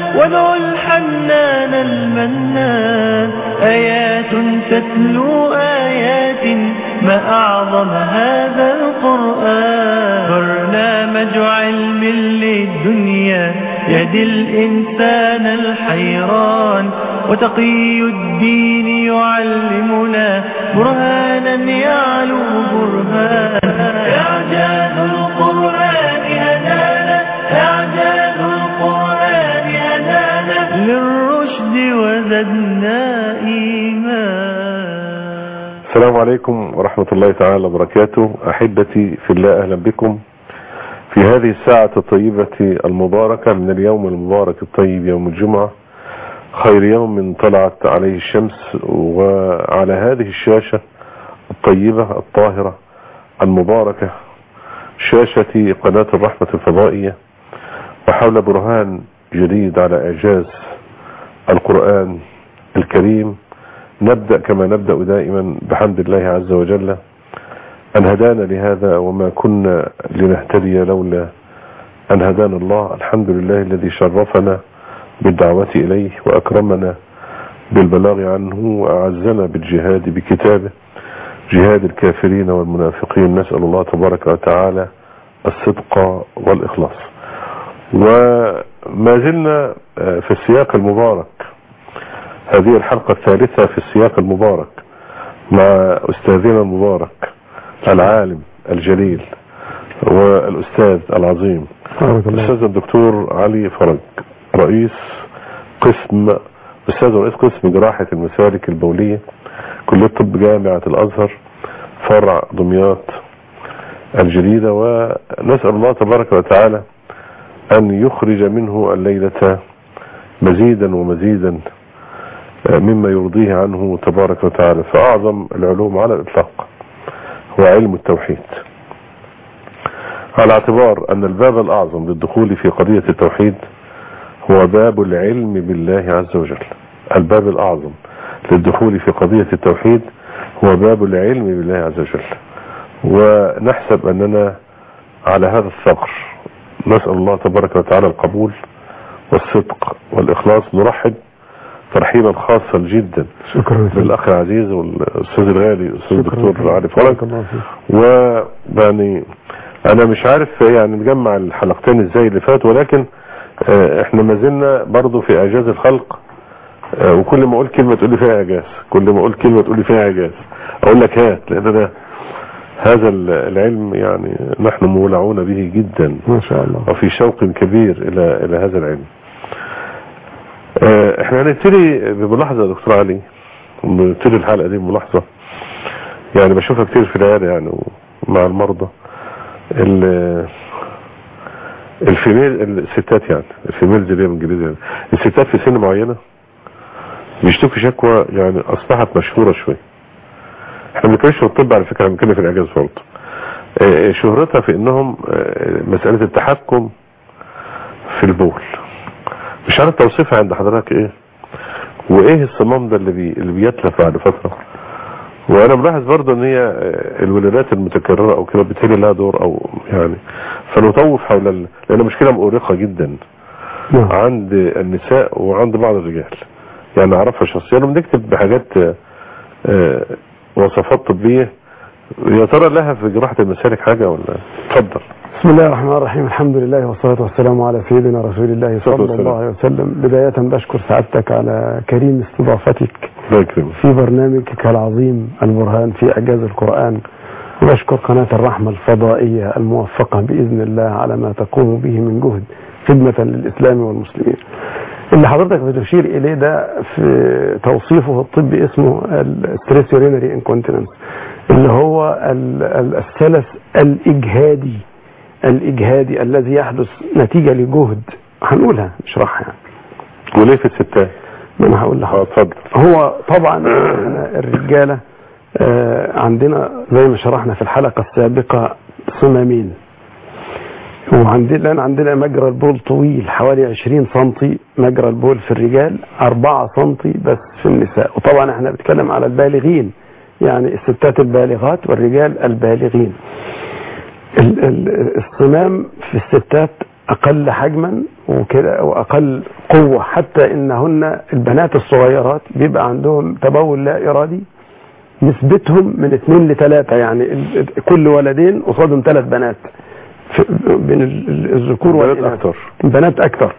وادعوا الحنان المنان آيات تتلو آيات ما أعظم هذا القرآن برنامج علم للدنيا يهدي الإنسان الحيران وتقي الدين يعلمنا برهانا يعلو برهانا إعجاز القرآن هدانا إعجاز القرآن هدانا للرشد وزدنا إيمان السلام عليكم ورحمة الله تعالى وبركاته أحبتي في الله أهلا بكم في هذه الساعة الطيبة المباركة من اليوم المبارك الطيب يوم الجمعة خير يوم طلعت عليه الشمس وعلى هذه الشاشة الطيبة الطاهرة المباركة شاشة قناة الرحمة الفضائية وحول برهان جديد على إعجاز القرآن الكريم نبدأ كما نبدأ دائما بحمد الله عز وجل أن هدانا لهذا وما كنا لنهتدي لولا أن هدانا الله الحمد لله الذي شرفنا بالدعوة إليه وأكرمنا بالبلاغ عنه وأعزنا بالجهاد بكتابه جهاد الكافرين والمنافقين نسأل الله تبارك وتعالى الصدق والإخلاص وما زلنا في السياق المبارك هذه الحلقة الثالثة في السياق المبارك مع أستاذنا المبارك العالم الجليل والأستاذ العظيم الأستاذ الدكتور علي فرج رئيس قسم أستاذ رئيس قسم جراحة المسالك البولية كلية طب جامعة الأزهر فرع دمياط الجديدة ونسأل الله تبارك وتعالى أن يخرج منه الليلة مزيدا ومزيدا مما يرضيه عنه تبارك وتعالى فأعظم العلوم على الإطلاق هو علم التوحيد على اعتبار أن الباب الأعظم للدخول في قضية التوحيد هو باب العلم بالله عز وجل الباب الأعظم للدخول في قضية التوحيد هو باب العلم بالله عز وجل ونحسب أننا على هذا الثغر نسأل الله تبارك وتعالى القبول والصدق والإخلاص نرحب ترحيبا خاصا جدا شكرا بالاخ العزيز والاستاذ الغالي الاستاذ الدكتور علي فرج بارك الله فيك ويعني انا مش عارف يعني نجمع الحلقتين ازاي اللي فات ولكن آه، احنا ما زلنا برضه في اعجاز الخلق آه، وكل ما اقول كلمه تقول لي فيها اعجاز كل ما اقول كلمه تقول لي فيها اعجاز اقول لك هات لان انا هذا العلم يعني نحن مولعون به جدا ما شاء الله وفي شوق كبير الى الى هذا العلم آه، احنا هنبتدي بملاحظة يا دكتور علي نبتدي الحلقة دي بملاحظة يعني بشوفها كتير في العيادة يعني مع المرضى ال- الفيميل الستات يعني الفيميلز اللي هي بالانجليزي يعني الستات في سن معينة بيشتكوا شكوى يعني اصبحت مشهورة شوية احنا ما بنتكلمش في الطب على فكرة احنا بنتكلم في الاعجاز برضه آه، شهرتها في انهم آه، مسألة التحكم في البول مش عارف توصيفها عند حضرتك ايه وايه الصمام ده اللي بي... اللي بيتلف بعد فترة وانا ملاحظ برضه ان هي آه، الولادات المتكررة او كده بتهيألي لها دور او يعني فنطوف حول ال... لان مشكلة مؤرقة جدا نعم عند النساء وعند بعض الرجال يعني اعرفها شخصيا بنكتب بحاجات آه، آه، وصفات طبية يا ترى لها في جراحة المسالك حاجة ولا اتفضل بسم الله الرحمن الرحيم الحمد لله والصلاة والسلام على سيدنا رسول الله الصلاة صلى والسلام. الله عليه وسلم بداية بشكر سعادتك على كريم استضافتك الله يكرمك في برنامجك العظيم البرهان في إعجاز القرآن وبشكر قناة الرحمة الفضائية الموفقة بإذن الله على ما تقوم به من جهد خدمة للإسلام والمسلمين اللي حضرتك بتشير إليه ده في توصيفه الطبي اسمه الستريس يورينري انكونتيننس اللي هو ال- ال- السلس الإجهادي الإجهادي الذي يحدث نتيجة لجهد هنقولها نشرحها يعني وليه في الستات ما أنا هقول اه لحضرتك اتفضل هو طبعا احنا الرجالة آه، عندنا زي ما شرحنا في الحلقة السابقة صمامين وعندنا الآن عندنا مجرى البول طويل حوالي 20 سنتي مجرى البول في الرجال 4 سنتي بس في النساء وطبعا احنا بنتكلم على البالغين يعني الستات البالغات والرجال البالغين ال- ال- الصمام في الستات اقل حجما وكده واقل قوه حتى انهن البنات الصغيرات بيبقى عندهم تبول لا ارادي نسبتهم من اثنين لثلاثة يعني ال- كل ولدين قصادهم ثلاث بنات في- بين ال- ال- الذكور بنات والإناث أكتر. بنات أكتر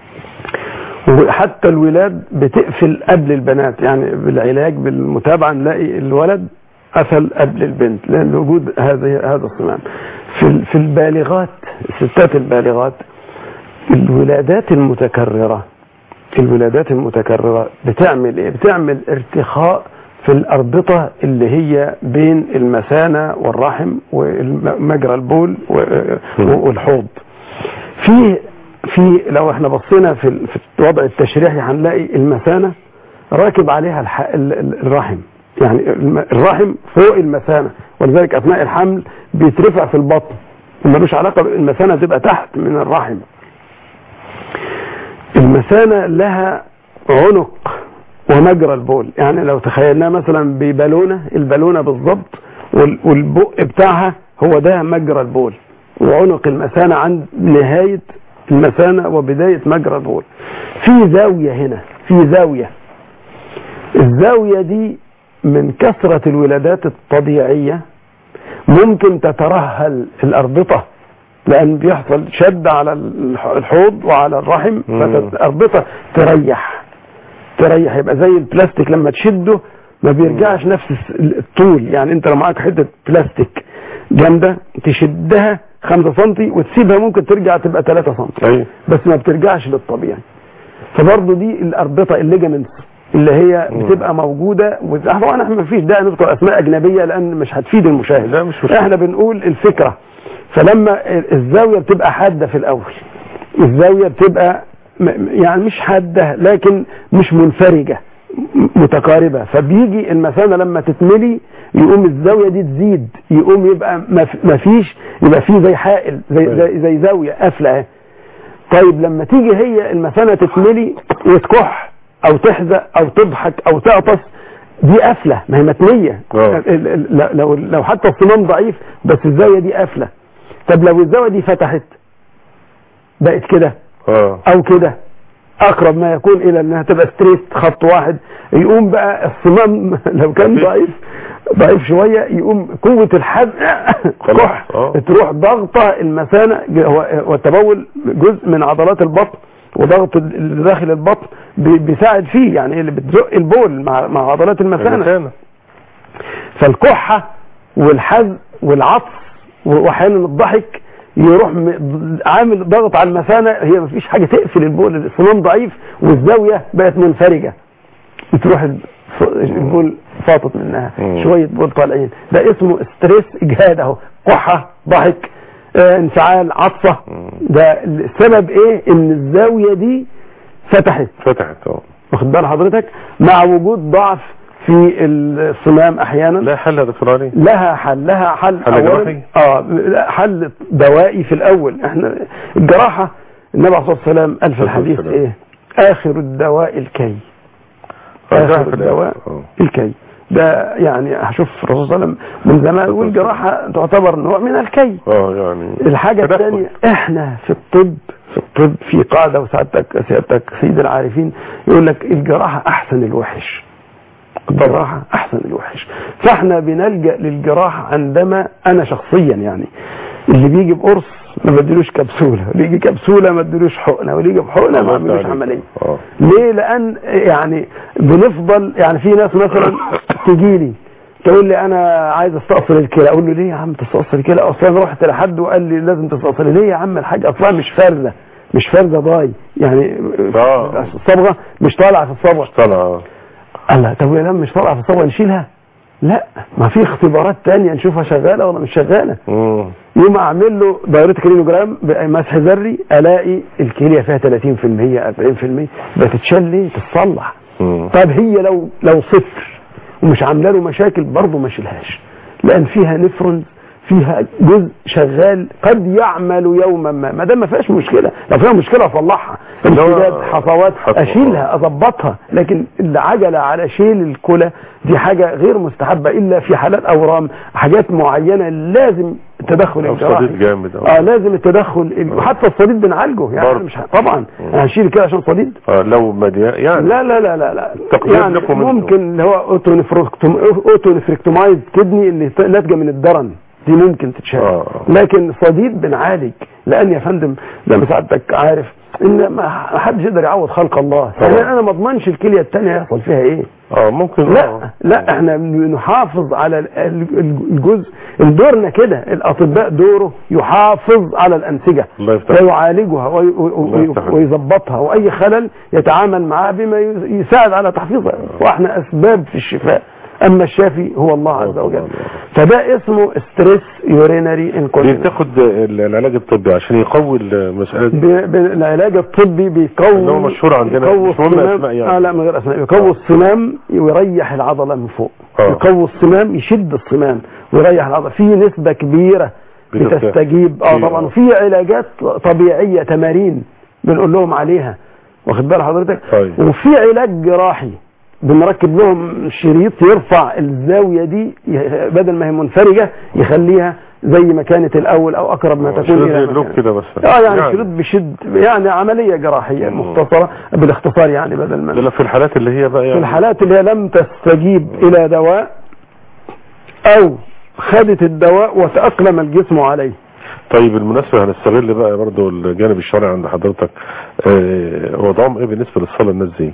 وحتى الولاد بتقفل قبل البنات يعني بالعلاج بالمتابعة نلاقي الولد قفل قبل البنت لأن وجود هذه هذا الصمام في ال- في البالغات الستات البالغات الولادات المتكررة الولادات المتكررة بتعمل ايه بتعمل ارتخاء في الأربطة اللي هي بين المثانة والرحم ومجرى البول و- والحوض في في لو احنا بصينا في ال- في الوضع التشريحي هنلاقي المثانة راكب عليها الح- ال- ال- الرحم يعني الم- الرحم فوق المثانة ولذلك أثناء الحمل بيترفع في البطن وملوش علاقة المثانة تبقى تحت من الرحم المثانة لها عنق ومجرى البول يعني لو تخيلناها مثلا ببالونة البالونة بالظبط وال- والبق بتاعها هو ده مجرى البول وعنق المثانة عند نهاية المثانة وبداية مجرى البول في زاوية هنا في زاوية الزاوية دي من كثرة الولادات الطبيعية ممكن تترهل الأربطة لأن بيحصل شد على الح- الحوض وعلى الرحم مم. فالأربطة تريح تريح يبقى زي البلاستيك لما تشده ما بيرجعش نفس الس- الطول يعني انت لو معاك حتة بلاستيك جامدة تشدها 5 سم وتسيبها ممكن ترجع تبقى 3 سم أيوة. بس ما بترجعش للطبيعي فبرضه دي الاربطه الليجامنتس اللي هي مم. بتبقى موجوده وز- طبعا احنا ما فيش داعي نذكر اسماء اجنبيه لان مش هتفيد المشاهد لا، مش مشكلة. احنا بنقول الفكره فلما الزاويه بتبقى حاده في الاول الزاويه بتبقى م- يعني مش حاده لكن مش منفرجه م- متقاربه فبيجي المثانه لما تتملي يقوم الزاويه دي تزيد يقوم يبقى ما فيش يبقى فيه زي حائل زي زي, زي زاويه قافله اهي طيب لما تيجي هي المثانة تتملي وتكح او تحزق او تضحك او تعطس دي قافلة ما هي متنية آه. ال- ال- لو لو حتى الصمام ضعيف بس الزاوية دي قافلة طب لو الزاوية دي فتحت بقت كده اه او كده اقرب ما يكون الى انها تبقى ستريت خط واحد يقوم بقى الصمام لو كان خفيف. ضعيف ضعيف شوية يقوم قوة الحد خلاص. كح آه. تروح ضغطة المثانة ج- هو- والتبول جزء من عضلات البطن وضغط اللي داخل البطن بي- بيساعد فيه يعني اللي بتزق البول مع مع عضلات المثانة المثانة فالكحة والحز والعطس واحيانا الضحك يروح م- عامل ضغط على المثانة هي مفيش حاجة تقفل البول الصمام ضعيف والزاوية بقت منفرجة بتروح ال- البول فاطط منها مم. شوية بول طالعين ده اسمه ستريس اجهاد اهو كحة ضحك آه، انفعال عطسة مم. ده السبب ايه ان الزاوية دي فتحت فتحت اه واخد بال حضرتك مع وجود ضعف في الصمام احيانا لا حل يا دكتور علي لها حل لها حل حل أولاً- جراحي؟ اه لا، حل دوائي في الاول احنا الجراحه النبي عليه الصلاه والسلام قال في عليه الحديث السلام. ايه اخر الدواء الكي آه، اخر ده- الدواء آه. الكي ده يعني هشوف الرسول صلى الله عليه وسلم من زمان والجراحه تعتبر نوع من الكي اه يعني الحاجة تدخل. الثانية احنا في الطب في الطب في قاعدة وسعادتك سيادتك سيد العارفين يقول لك الجراحة احسن الوحش الجراحة احسن الوحش فاحنا بنلجأ للجراحة عندما انا شخصيا يعني اللي بيجي بقرص ما بدلوش كبسولة واللي يجي كبسولة ما بدلوش حقنة واللي يجي بحقنة ما الله عملوش عليك. عملية اه ليه لان يعني بنفضل يعني في ناس مثلا تجي لي تقول لي انا عايز استأصل الكلى اقول له ليه يا عم تستأصل الكلى اصلا انا رحت لحد وقال لي لازم تستأصل ليه يا عم الحاج اصلا مش فارده مش فارده ضاي يعني آه. الصبغه مش طالعه في الصبغه طلع الله طب يا لم مش طالعه في الصبغه نشيلها لا ما في اختبارات تانية نشوفها شغاله ولا مش شغاله مم. يوم اعمل له دايره كلينوجرام بمسح ذري الاقي الكليه فيها 30% 40% بتتشال ليه تتصلح مم. طب هي لو لو صفر ومش عامله له مشاكل برضه ما شيلهاش لان فيها نفرون فيها جزء شغال قد يعمل يوما ما ما دام ما فيهاش مشكله لو فيها مشكله اصلحها اللي هو امتداد حصوات حصوة. اشيلها اظبطها لكن العجله على شيل الكلى دي حاجه غير مستحبه الا في حالات اورام حاجات معينه لازم التدخل أو الجراحي صديد جامد أو- اه لازم التدخل ال- وحتى الصديد بنعالجه يعني برضه. أنا مش ه- طبعا انا هشيل كده عشان صديد آه لو مليان يعني لا لا لا لا لا تقدير يعني لكم أنتم. ممكن اللي هو اوتونفركتوم اوتونفركتومايز كدني اللي ت- ناتجه من الدرن دي ممكن تتشال آه. لكن صديد بنعالج لان يا فندم زي ما سعادتك عارف ان ما حدش يقدر يعوض خلق الله طبعا. يعني انا ما اضمنش الكليه الثانيه يحصل فيها ايه اه ممكن لا آه. لا احنا نحافظ على ال- ال- الجزء دورنا كده الاطباء دوره يحافظ على الانسجه الله يفتح ويعالجها وي- وي- الله يفتح عليك. ويظبطها واي خلل يتعامل معاه بما ي- يساعد على تحفيظها واحنا اسباب في الشفاء اما الشافي هو الله عز وجل طبعاً. فده اسمه ستريس يورينري دي انكونتيننس تاخد ال- العلاج الطبي عشان يقوي المسألة دي العلاج الطبي بيقوي اللي هو مشهور عندنا، يقوي مش مهم الصمام أسماء يعني. آه لا من غير اسماء يقوي الصمام ويريح العضله من فوق آه. يقوي الصمام يشد الصمام ويريح العضله في نسبه كبيره بترتاح. بتستجيب اه في- طبعا وفي علاجات طبيعيه تمارين بنقول لهم عليها واخد بال حضرتك طيب. وفي علاج جراحي بنركب لهم شريط يرفع الزاويه دي ي- بدل ما هي منفرجه يخليها زي ما كانت الاول او اقرب ما آه، تكون شريط الى زي ما اللوك كانت. كده بس اه يعني, يعني شريط بشد يعني عمليه جراحيه مم. مختصره بالاختصار يعني بدل ما ده في الحالات اللي هي بقى في يعني الحالات اللي هي لم تستجيب الى دواء او خدت الدواء وتأقلم الجسم عليه طيب بالمناسبة هنستغل بقى برضو الجانب الشرعي عند حضرتك آه، وضعهم ايه بالنسبة للصلاة الناس دي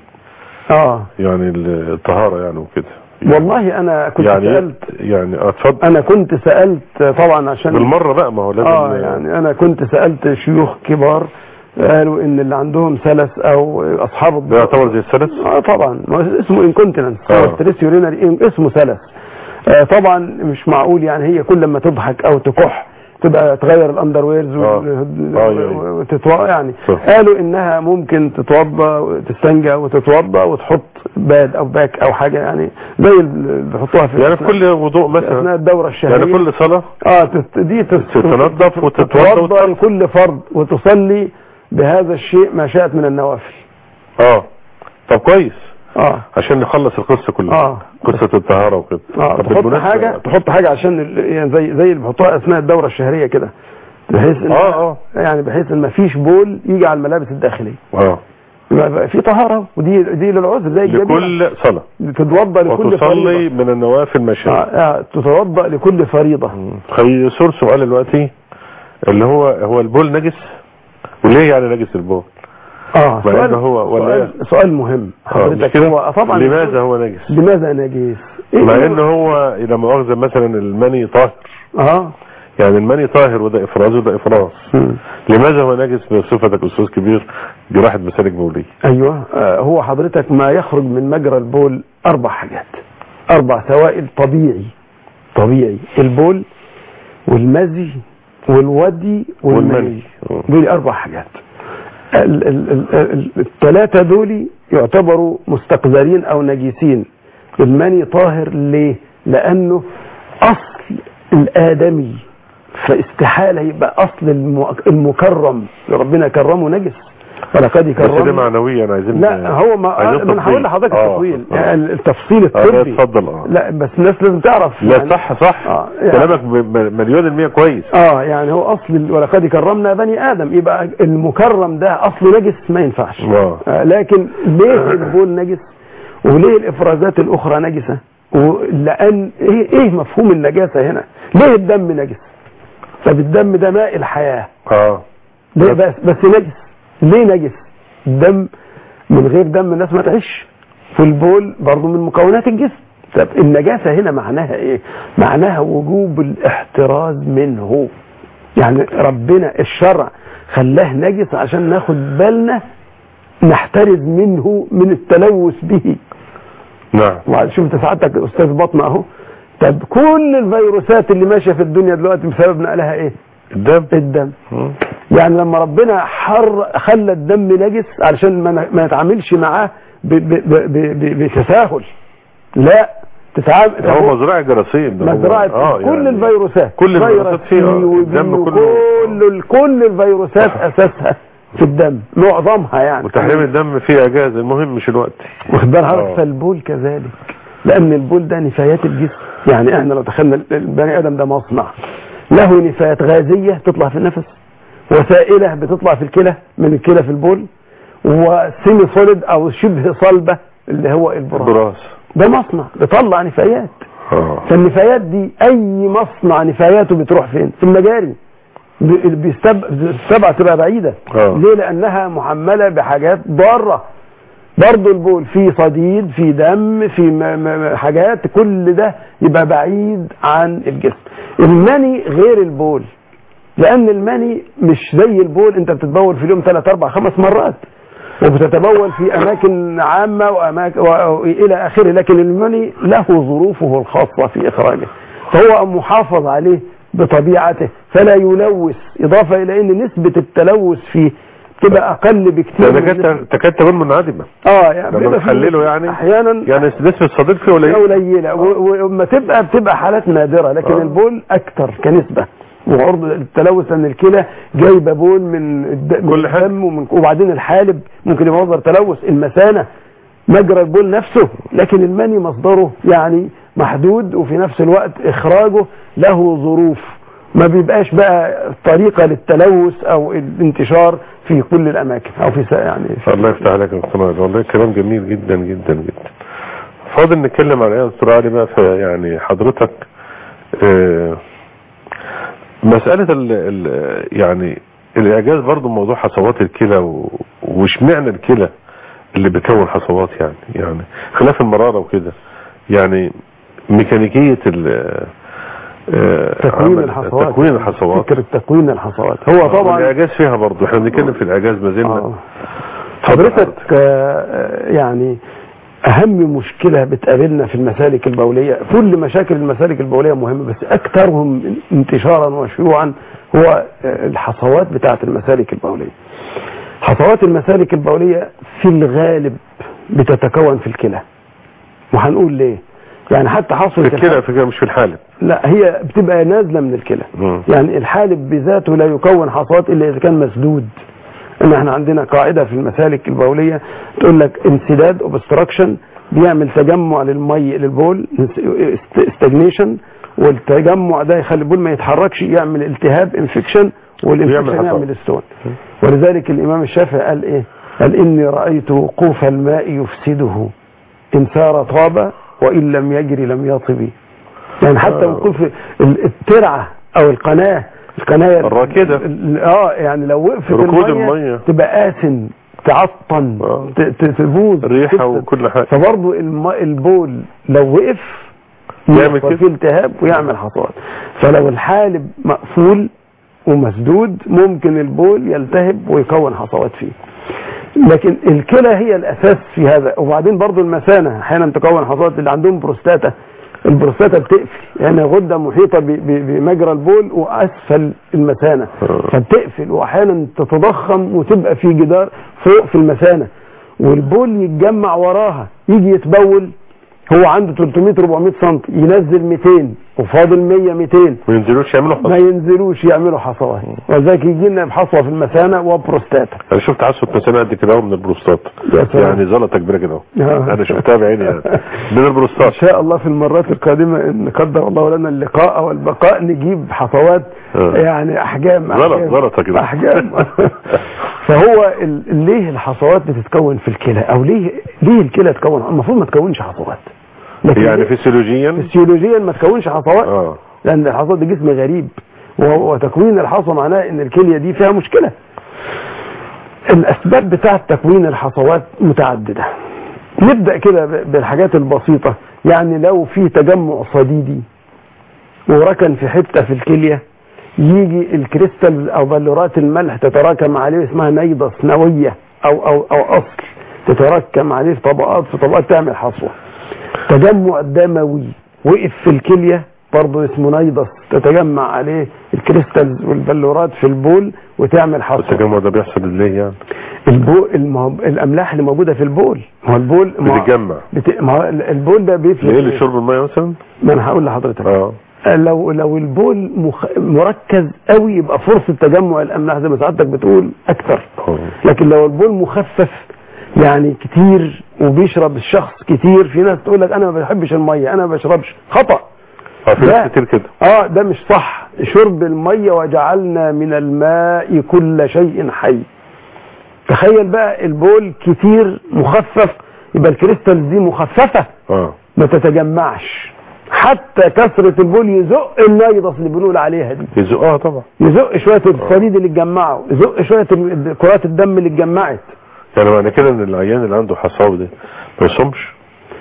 اه يعني الطهارة يعني وكده والله انا كنت يعني سألت يعني آه، اتفضل انا كنت سألت طبعا عشان بالمرة بقى ما هو لازم اه يعني انا كنت سألت شيوخ كبار قالوا ان اللي عندهم سلس او اصحاب ده يعتبر زي السلس اه طبعا ما هو اسمه انكونتيننس آه. هو ستريس يورينري اسمه سلس آه طبعا مش معقول يعني هي كل ما تضحك او تكح تبقى تغير الاندر ويرز آه. آه، أيوة. وتتوضا يعني صح. قالوا انها ممكن تتوضا وتستنجى وتتوضا وتحط باد او باك او حاجه يعني زي اللي بيحطوها في يعني في كل وضوء في اثناء مثلا الدوره الشهريه يعني كل صلاة اه تت- دي تت- تتنظف وتتوضا تتوضا وتصلي. لكل فرض وتصلي بهذا الشيء ما شاءت من النوافل اه طب كويس اه عشان نخلص القصة كلها اه قصة الطهارة وكده اه طب تحط بالمناسبة- حاجه تحط حاجه عشان ال- يعني زي زي اللي بيحطوها اثناء الدوره الشهريه كده بحيث ان اه اه يعني بحيث ان ما فيش بول يجي على الملابس الداخليه اه يبقى بقى في طهاره ودي دي للعذر زي الجبيرة. لكل صلاة تتوضا لكل وتصلي فريضه من النوافل ما آه شاء آه تتوضا لكل فريضه خلي يصير سؤال دلوقتي اللي هو هو البول نجس وليه يعني نجس البول اه مع سؤال إنه هو ولا سؤال, سؤال مهم آه، مش حضرتك كده؟ هو طبعا لماذا هو نجس لماذا نجيس مع إيه ان هو اذا مؤاخذة مثلا المني طاهر اه يعني المني طاهر وده افراز وده افراز مم. لماذا هو نجس بصفتك استاذ كبير جراحة مسالك بولية ايوه آه هو حضرتك ما يخرج من مجرى البول اربع حاجات اربع سوائل طبيعي طبيعي البول والمزي والودي والمني والمني. آه. دول اربع حاجات ال- ال- ال- ال- الثلاثه دول يعتبروا مستقذرين او نجيسين المني طاهر ليه لانه اصل الادمي فاستحاله يبقى اصل الم- المكرم اللي ربنا كرمه نجس ولقد بس ده كرمنا معنويا عايزين لا هو ما عايزين انا هقول تفصيل. لحضرتك آه، التطويل آه. يعني التفصيل اه لا، الطبي اتفضل اه لا بس الناس لازم تعرف لا يعني صح صح آه، يعني- كلامك ب- ب- مليون المية كويس اه يعني هو اصل ال- ولقد كرمنا بني ادم يبقى المكرم ده اصله نجس ما ينفعش آه. آه لكن ليه البول نجس وليه الافرازات الاخرى نجسه ولان ايه ايه مفهوم النجاسه هنا ليه الدم نجس طب الدم ده ماء الحياه اه ليه بس بس نجس ليه نجس الدم من غير دم الناس ما تعيش في البول برضو من مكونات الجسم طب النجاسة هنا معناها ايه معناها وجوب الاحتراز منه يعني ربنا الشرع خلاه نجس عشان ناخد بالنا نحترز منه من التلوث به نعم وبعد شوف انت سعادتك استاذ بطن اهو طب كل الفيروسات اللي ماشيه في الدنيا دلوقتي بسبب نقلها ايه الدم الدم مم. يعني لما ربنا حر خلى الدم نجس علشان ما ن- ما نتعاملش معاه ب- ب- ب- ب- ب- بتساهل لا تتعامل هو مزرعة جراثيم ده هو- مزرعة آه كل يعني الفيروسات كل الفيروسات فيروس فيه، سي آه. وبي الدم كله. وكل كل الفيروسات اساسها في الدم معظمها يعني وتحريم الدم فيه اجازة المهم مش الوقت واخد بال آه. حضرتك فالبول كذلك لان البول ده نفايات الجسم يعني احنا لو دخلنا البني ادم ده مصنع له نفايات غازيه تطلع في النفس وسائله بتطلع في الكلى من الكلى في البول وسيمي سوليد او شبه صلبه اللي هو البراز براس ده مصنع بيطلع نفايات اه فالنفايات دي اي مصنع نفاياته بتروح فين في المجاري ب- بيستب- بتستبع تبقى بعيده آه. ليه لانها محمله بحاجات ضاره برضه البول فيه صديد فيه دم فيه م- م- حاجات كل ده يبقى بعيد عن الجسم المني غير البول لان المني مش زي البول انت بتتبول في اليوم 3 4 5 مرات وبتتبول في اماكن عامه واماكن والى اخره لكن المني له ظروفه الخاصه في اخراجه فهو محافظ عليه بطبيعته فلا يلوث اضافه الى ان نسبه التلوث فيه تبقى اقل بكثير ده من نسبة- تكاد تكاد تكون منعدمة اه يعني لما بيبقى فيه تحلله يعني احيانا يعني نسبة الصديق فيه قليل قليله و- وما تبقى بتبقى حالات نادره لكن آه. البول اكثر كنسبه وعرض التلوث ان الكلى جايبه بول من الد- من كل حاجة. الدم ومن وبعدين الحالب ممكن يبقى مصدر تلوث المثانه مجرى البول نفسه لكن المني مصدره يعني محدود وفي نفس الوقت اخراجه له ظروف ما بيبقاش بقى طريقه للتلوث او الانتشار في كل الاماكن او في س- يعني في الله يفتح عليك يا دكتور علي. والله كلام جميل جدا جدا جدا فاضل نتكلم على ايه يا دكتور علي بقى في يعني حضرتك آه، مسألة ال ال يعني الإعجاز برضو موضوع حصوات الكلى و- واشمعنى الكلى اللي بتكون حصوات يعني يعني خلاف المرارة وكده يعني ميكانيكية ال آه، تكوين عمل- الحصوات تكوين الحصوات فكرة تكوين الحصوات هو طبعا الإعجاز فيها برضو احنا بنتكلم في الإعجاز ما زلنا آه. حضرتك آه، يعني اهم مشكلة بتقابلنا في المسالك البولية كل مشاكل المسالك البولية مهمة بس اكثرهم انتشارا وشيوعا هو آه، الحصوات بتاعة المسالك البولية حصوات المسالك البولية في الغالب بتتكون في الكلى وهنقول ليه يعني حتى حصوة في الكلى في كده مش في الحالب لا هي بتبقى نازلة من الكلى مم. يعني الحالب بذاته لا يكون حصوات الا اذا كان مسدود ان احنا عندنا قاعدة في المسالك البولية تقول لك انسداد اوبستراكشن بيعمل تجمع للمي للبول استجنيشن والتجمع ده يخلي البول ما يتحركش يعمل التهاب انفكشن والانفكشن حصوات. يعمل ستون ولذلك الامام الشافعي قال ايه قال اني رأيت وقوف الماء يفسده ان سار طاب وان لم يجري لم يطب يعني حتى آه. وقوف ال- الترعة او القناة القناة الراكدة. ال- اه يعني لو وقفت ركود المية المية. تبقى آسن تعطن آه. ت- ت- تبوظ ريحة تفسد. وكل حاجة فبرضه الم- البول لو وقف يعمل يحصل كده. فيه التهاب ويعمل حصوات فلو الحالب مقفول ومسدود ممكن البول يلتهب ويكون حصوات فيه لكن الكلى هي الاساس في هذا وبعدين برضو المثانه احيانا تكون حصوات اللي عندهم بروستاتا البروستاتا بتقفل يعني غده محيطه ب- ب- بمجرى البول واسفل المثانه آه. فبتقفل واحيانا تتضخم وتبقى في جدار فوق في المثانه والبول يتجمع وراها يجي يتبول هو عنده 300 400 سم ينزل 200 وفاضل 100 200 ما ينزلوش يعملوا ما حصوة ينزلوش يعملوا حصوات ولذلك يجي لنا بحصوه في المثانه وبروستاتا انا شفت حصوة مثلا قد كده أهو من البروستات يا سلام. يعني زلطة كبيرة كده أهو. آه. انا شفتها بعيني يعني من ان البروستات شاء الله في المرات القادمه ان قدر الله لنا اللقاء والبقاء نجيب حصوات آه. يعني احجام غلط- أحجام. غلطة كده. احجام فهو ال- ليه الحصوات بتتكون في الكلى او ليه ليه الكلى تكون المفروض ما تكونش حصوات لكن يعني ليه؟ فيسيولوجيا فسيولوجيا ما تكونش حصوات اه لان الحصوات دي جسم غريب و- وتكوين الحصوه معناه ان الكليه دي فيها مشكله الاسباب بتاعه تكوين الحصوات متعدده نبدا كده ب- بالحاجات البسيطه يعني لو في تجمع صديدي وركن في حته في الكليه يجي الكريستال او بلورات الملح تتراكم عليه اسمها نيضه سنويه او او او اصل تتراكم عليه في طبقات في طبقات تعمل حصوه تجمع دموي وقف في الكليه برضه اسمه نيدس تتجمع عليه الكريستالز والبلورات في البول وتعمل حصوة التجمع ده بيحصل ليه يعني البول المه... الاملاح اللي موجوده في البول ما هو البول ما هو- بتتجمع بت... ما هو البول ده بيفرق ليه اللي شرب الميه مثلا ما انا هقول لحضرتك اه لو لو البول مخ... مركز قوي يبقى فرصه تجمع الاملاح زي ما سعادتك بتقول اكتر آه. لكن لو البول مخفف يعني كتير وبيشرب الشخص كتير في ناس تقول لك انا ما بحبش الميه انا ما بشربش خطا اه في لا. ناس كتير كده اه ده مش صح شرب الميه وجعلنا من الماء كل شيء حي تخيل بقى البول كتير مخفف يبقى الكريستال دي مخففه اه ما تتجمعش حتى كثرة البول يزق النيضس اللي بنقول عليها دي يزقها طبعا يزق شوية الصليد اللي اتجمعوا يزق شوية ال- كرات الدم اللي اتجمعت يعني معنى كده ان العيان اللي عنده حصاوي ده ما يصومش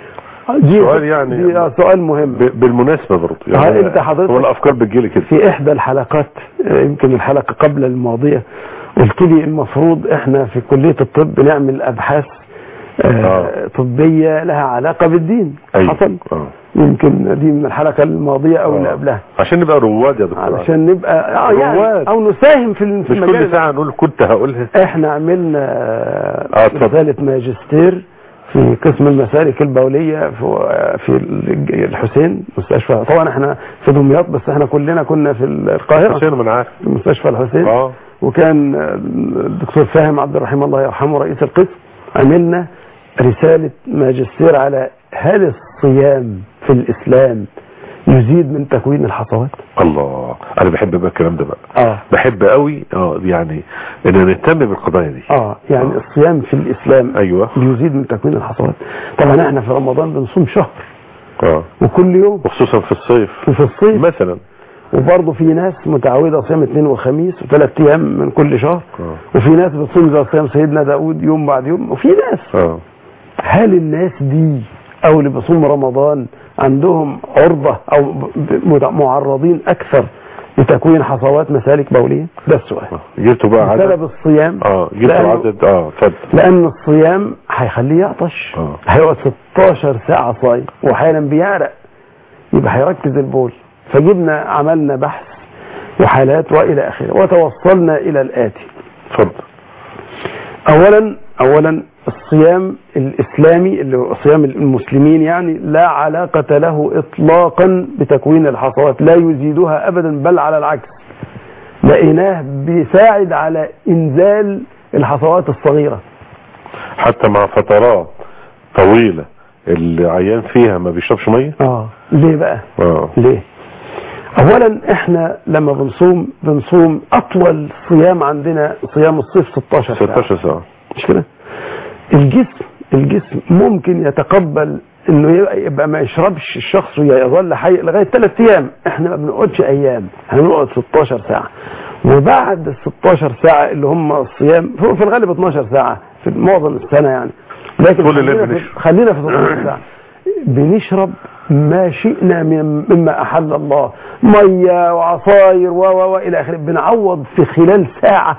دي سؤال يعني- دي آه سؤال مهم ب- بالمناسبه برضه هل انت حضرتك- هو الافكار بتجيلي كده في احدى الحلقات آه، يمكن الحلقة قبل الماضية قلت لي المفروض احنا في كلية الطب نعمل ابحاث آه، آه. طبية لها علاقة بالدين أيوة. حصل آه. يمكن دي من الحلقة الماضية او اللي آه. قبلها عشان نبقى رواد يا دكتور علشان نبقى اه يعني رواد. او نساهم في ال- في مش المجال كل ده. ساعه نقول كنت هقولها احنا عملنا آه، اتفضل. رسالة ماجستير في قسم المسالك البولية في في الحسين مستشفى طبعا احنا في دمياط بس احنا كلنا كنا في القاهرة حسين ما انا عارف في مستشفى الحسين اه وكان الدكتور فاهم عبد الرحيم الله يرحمه رئيس القسم عملنا رسالة ماجستير على هل الصيام في الإسلام يزيد من تكوين الحصوات؟ الله انا بحب بقى الكلام ده بقى اه بحب قوي اه يعني ان نهتم بالقضايا دي اه يعني آه. الصيام في الإسلام ايوه بيزيد من تكوين الحصوات طبعا احنا في رمضان بنصوم شهر اه وكل يوم وخصوصا في الصيف وفي الصيف مثلا وبرضه في ناس متعودة صيام اثنين وخميس وثلاث ايام من كل شهر اه وفي ناس بتصوم زي صيام سيدنا داود يوم بعد يوم وفي ناس اه هل الناس دي او اللي بيصوم رمضان عندهم عرضة او ب- ب- معرضين اكثر لتكوين حصوات مسالك بولية ده السؤال جبتوا بقى عدد بسبب الصيام اه جبتوا لأنه- عدد اه اتفضل لان الصيام هيخليه يعطش اه هيقعد 16 ساعة صايم واحيانا بيعرق يبقى هيركز البول فجبنا عملنا بحث وحالات والى اخره وتوصلنا الى الاتي اتفضل اولا اولا الصيام الاسلامي اللي هو صيام المسلمين يعني لا علاقة له اطلاقا بتكوين الحصوات لا يزيدها ابدا بل على العكس لقيناه بيساعد على انزال الحصوات الصغيرة حتى مع فترات طويلة العيان فيها ما بيشربش مية اه ليه بقى اه ليه اولا احنا لما بنصوم بنصوم اطول صيام عندنا صيام الصيف 16 ساعة 16 ساعة مش كده الجسم الجسم ممكن يتقبل انه يبقى, يبقى ما يشربش الشخص ويظل حي لغايه ثلاث ايام احنا ما بنقعدش ايام احنا بنقعد 16 ساعه وبعد ال 16 ساعه اللي هم الصيام هو في الغالب 12 ساعه في معظم السنه يعني لكن كل الليل خلينا في, بنشرب. خلينا في 16 ساعه بنشرب ما شئنا من مما احل الله ميه وعصاير و و و الى اخره بنعوض في خلال ساعه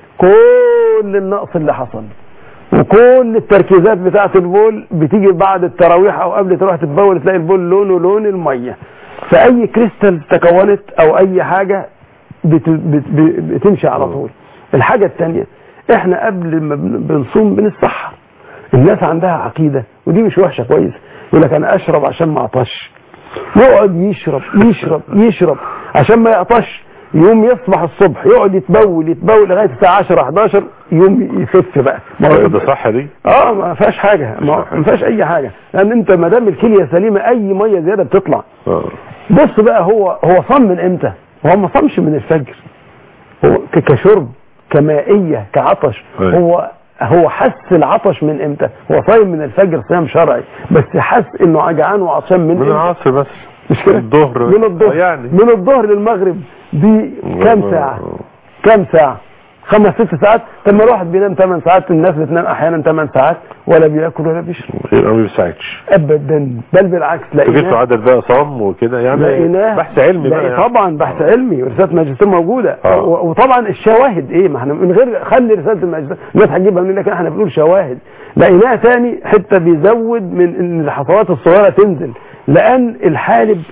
كل النقص اللي حصل وكل التركيزات بتاعه البول بتيجي بعد التراويح او قبل تروح تتبول تلاقي البول لونه لون الميه فاي كريستال تكونت او اي حاجه بت بت بتمشي على طول الحاجه الثانيه احنا قبل ما بن- بنصوم بنتسحر الناس عندها عقيده ودي مش وحشه كويس يقول لك انا اشرب عشان ما اعطش يقعد يشرب يشرب يشرب عشان ما يعطش يوم يصبح الصبح يقعد يتبول يتبول لغايه الساعه 10 11 يوم يخف بقى ما هو ده صح دي اه ما فيهاش حاجه ما ما فيهاش اي حاجه لان انت ما دام الكليه سليمه اي ميه زياده بتطلع اه بص بقى هو هو صام من امتى هو ما صامش من الفجر هو ك- كشرب كمائيه كعطش أيوة. هو هو حس العطش من امتى هو صايم من الفجر صيام شرعي بس حس انه جعان وعطشان من, من امتى العصر بس مش كده الظهر من الظهر آه يعني من الظهر للمغرب دي كام ساعه كام ساعه خمس ست ساعات طب ما الواحد بينام 8 ساعات الناس بتنام احيانا 8 ساعات ولا بياكل ولا بيشرب يبقى ما بيساعدش ابدا بل بالعكس انتوا جبتوا لقيناه عدد بقى صام وكده يعني لقيناه بحث علمي بقى لقي- يعني. طبعا بحث علمي ورساله ماجستير موجوده آه. و- وطبعا الشواهد ايه ما احنا من غير خلي رساله الماجستير الناس هتجيبها منين لكن احنا بنقول شواهد لقيناها تاني حته بيزود من ان الحصوات الصغيره تنزل لان الحالب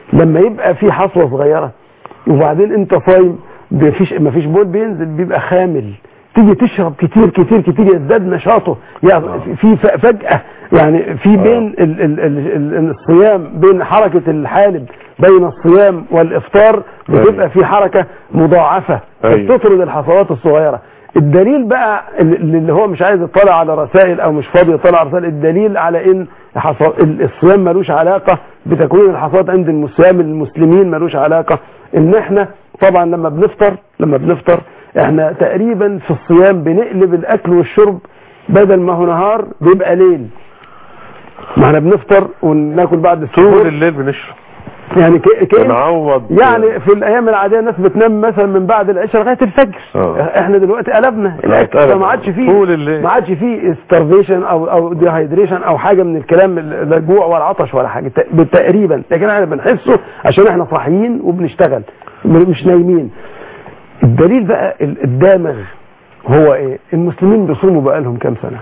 لما يبقى في حصوه صغيره وبعدين انت صايم مفيش مفيش بول بينزل بيبقى خامل تيجي تشرب كتير كتير كتير يزداد نشاطه يعني في ف- فجأة يعني في بين ال ال ال ال الصيام بين حركة الحالب بين الصيام والإفطار بتبقى في حركة مضاعفة أيوة. بتطرد الحصوات الصغيرة الدليل بقى ال- اللي هو مش عايز يطلع على رسائل او مش فاضي يطلع على رسائل الدليل على ان حصو... ال- الصيام ملوش علاقة بتكوين الحصوات عند المسلم المسلمين ملوش علاقة ان احنا طبعا لما بنفطر لما بنفطر احنا تقريبا في الصيام بنقلب الاكل والشرب بدل ما هو نهار بيبقى ليل ما احنا بنفطر وناكل بعد طول السحور الليل بنشرب يعني ك- كأن بنعوض يعني في الايام العاديه الناس بتنام مثلا من بعد العشاء لغايه الفجر آه. احنا دلوقتي قلبنا الاكل اتقلب. ما عادش فيه طول الليل. ما عادش فيه starvation او او ديهايدريشن او حاجه من الكلام ال- لا الجوع ولا عطش ولا حاجه ت- تقريبا لكن احنا بنحسه عشان احنا صاحيين وبنشتغل م- مش نايمين الدليل بقى ال- الدامغ هو ايه المسلمين بيصوموا بقى لهم كام سنه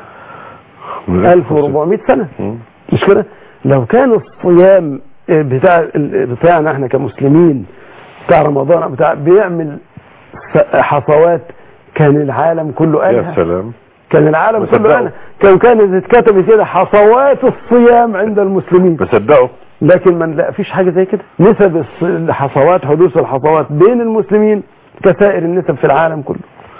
1400 سنه مم. مش كده لو كان الصيام بتاع ال- بتاعنا احنا كمسلمين بتاع رمضان بتاع بيعمل س- حصوات كان العالم كله يا قالها سلام كان العالم مصدقه. كله قالها كان كان اتكتب كده حصوات الصيام عند المسلمين بصدقه لكن ما لا فيش حاجه زي كده نسب الص- الحصوات حدوث الحصوات بين المسلمين كسائر النسب في العالم كله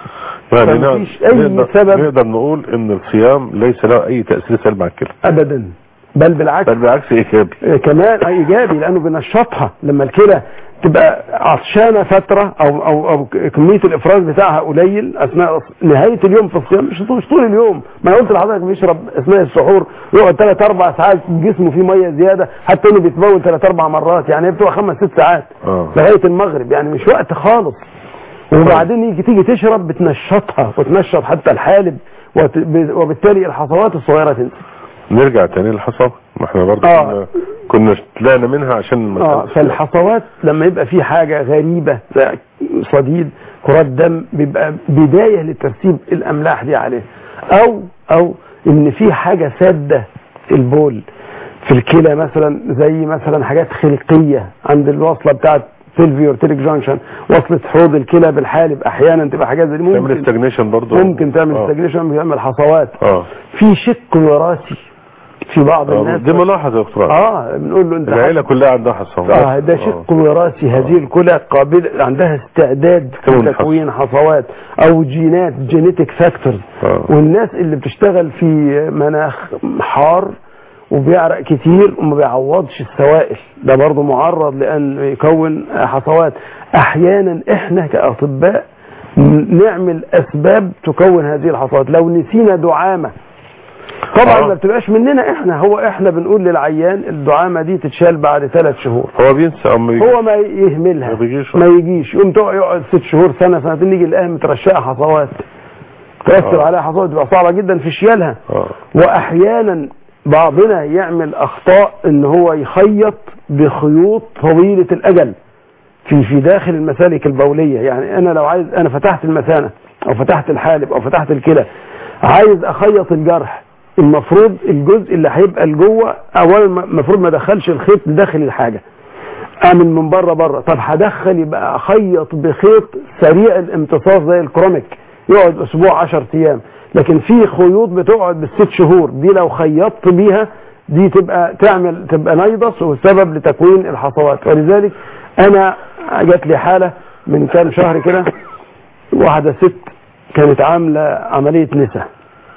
يعني فمفيش نقدر- أي نقدر- سبب. نقدر نقول ان الصيام ليس له اي تأثير سلبي على الكلى ابدا بل بالعكس بل بالعكس ايجابي إيه كمان ايجابي لانه بينشطها لما الكلى تبقى عطشانه فتره او او او كميه الافراز بتاعها قليل اثناء نهايه اليوم في الصيام مش طول- مش طول اليوم ما أنا قلت لحضرتك بيشرب اثناء السحور يقعد ثلاث اربع ساعات جسمه فيه ميه زياده حتى انه بيتبول ثلاث اربع مرات يعني هي بتبقى خمس ست ساعات اه لغايه المغرب يعني مش وقت خالص وبعدين يجي تيجي تشرب بتنشطها وتنشط حتى الحالب وت- ب- وبالتالي الحصوات الصغيره تنزل نرجع تاني للحصى ما احنا برضه آه. كنا كنا طلعنا منها عشان المسألة اه فالحصوات لما يبقى في حاجة غريبة زي صديد كرات دم بيبقى بداية لترتيب الأملاح دي عليه أو أو إن في حاجة سادة البول في الكلى مثلا زي مثلا حاجات خلقية عند الوصلة بتاعت سيلفيورتيريك جانكشن وصلة حوض الكلى بالحالب أحيانا تبقى حاجات زي دي تعمل ممكن استجنيشن برضه ممكن تعمل آه. استجنيشن بيعمل حصوات اه في شق وراثي في بعض آه، الناس دي ملاحظة يا دكتور اه بنقول له انت العيلة كلها عندها حصى اه ده شق وراثي هذه الكلى قابل عندها استعداد تكون لتكوين حصوات او جينات جينيتك فاكتورز آه. والناس اللي بتشتغل في مناخ حار وبيعرق كتير وما بيعوضش السوائل ده برضه معرض لان يكون حصوات احيانا احنا كاطباء ن- نعمل اسباب تكون هذه الحصوات لو نسينا دعامه طبعا آه. ما بتبقاش مننا احنا هو احنا بنقول للعيان الدعامه دي تتشال بعد ثلاث شهور هو بينسى اما يجي هو ما يهملها ما بيجيش. ما يجيش يقوم تقعد يقعد ست شهور سنه سنتين يجي الاهل مترشقه حصوات ترتب آه. عليها حصوات تبقى صعبه جدا في شيالها اه واحيانا بعضنا يعمل اخطاء ان هو يخيط بخيوط طويله الاجل في في داخل المسالك البوليه يعني انا لو عايز انا فتحت المثانه او فتحت الحالب او فتحت الكلى عايز اخيط الجرح المفروض الجزء اللي هيبقى لجوه اولا المفروض ما ادخلش الخيط داخل الحاجه اعمل من بره بره طب هدخل يبقى اخيط بخيط سريع الامتصاص زي الكروميك يقعد اسبوع 10 ايام لكن في خيوط بتقعد بالست شهور دي لو خيطت بيها دي تبقى تعمل تبقى نيضس وسبب لتكوين الحصوات ولذلك انا جات لي حاله من كام شهر كده واحده ست كانت عامله عمليه نسا